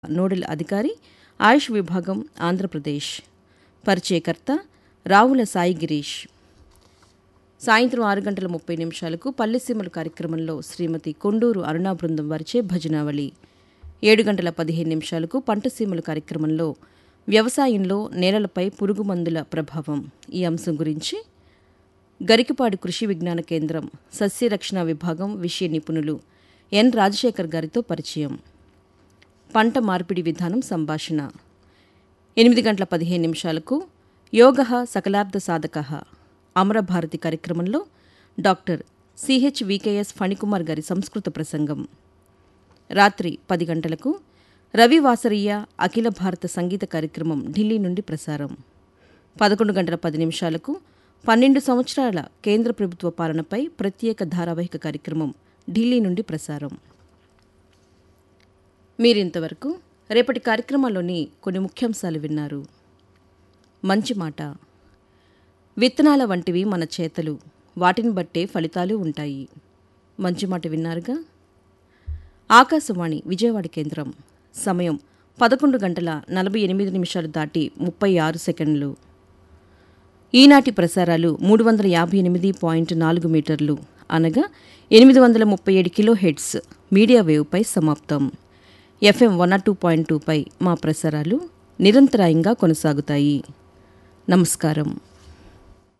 nodal అధికారి ఆయుష్ విభాగం ఆంధ్రప్రదేశ్ పరిచయకర్త రావుల సాయి గిరీష్ సాయంత్రం ఆరు గంటల ముప్పై నిమిషాలకు పల్లెసీమలు కార్యక్రమంలో శ్రీమతి కొండూరు అరుణా బృందం వారిచే భజనావళి ఏడు గంటల పదిహేను నిమిషాలకు పంటసీమలు కార్యక్రమంలో వ్యవసాయంలో నేలలపై పురుగు మందుల ప్రభావం ఈ అంశం గురించి గరికపాడు కృషి విజ్ఞాన కేంద్రం సస్యరక్షణ విభాగం విషయ నిపుణులు ఎన్ రాజశేఖర్ గారితో పరిచయం పంట మార్పిడి విధానం సంభాషణ ఎనిమిది గంటల పదిహేను నిమిషాలకు యోగ సకలార్థ సాధక అమరభారతి కార్యక్రమంలో డాక్టర్ సిహెచ్ వికేఎస్ ఫణికుమార్ గారి సంస్కృత ప్రసంగం రాత్రి పది గంటలకు రవివాసరీయ అఖిల భారత సంగీత కార్యక్రమం ఢిల్లీ నుండి ప్రసారం పదకొండు గంటల పది నిమిషాలకు పన్నెండు సంవత్సరాల కేంద్ర ప్రభుత్వ పాలనపై ప్రత్యేక ధారావాహిక కార్యక్రమం ఢిల్లీ నుండి ప్రసారం మీరింతవరకు రేపటి కార్యక్రమాల్లోని కొన్ని ముఖ్యాంశాలు విన్నారు మంచి మాట విత్తనాల వంటివి మన చేతలు వాటిని బట్టే ఫలితాలు ఉంటాయి మంచి మాట విన్నారుగా ఆకాశవాణి విజయవాడ కేంద్రం సమయం పదకొండు గంటల నలభై ఎనిమిది నిమిషాలు దాటి ముప్పై ఆరు సెకండ్లు ఈనాటి ప్రసారాలు మూడు వందల యాభై ఎనిమిది పాయింట్ నాలుగు మీటర్లు అనగా ఎనిమిది వందల ముప్పై ఏడు కిలో హెడ్స్ మీడియా వేవ్పై సమాప్తం ఎఫ్ఎం వన్ టూ పాయింట్ టూపై మా ప్రసారాలు నిరంతరాయంగా కొనసాగుతాయి నమస్కారం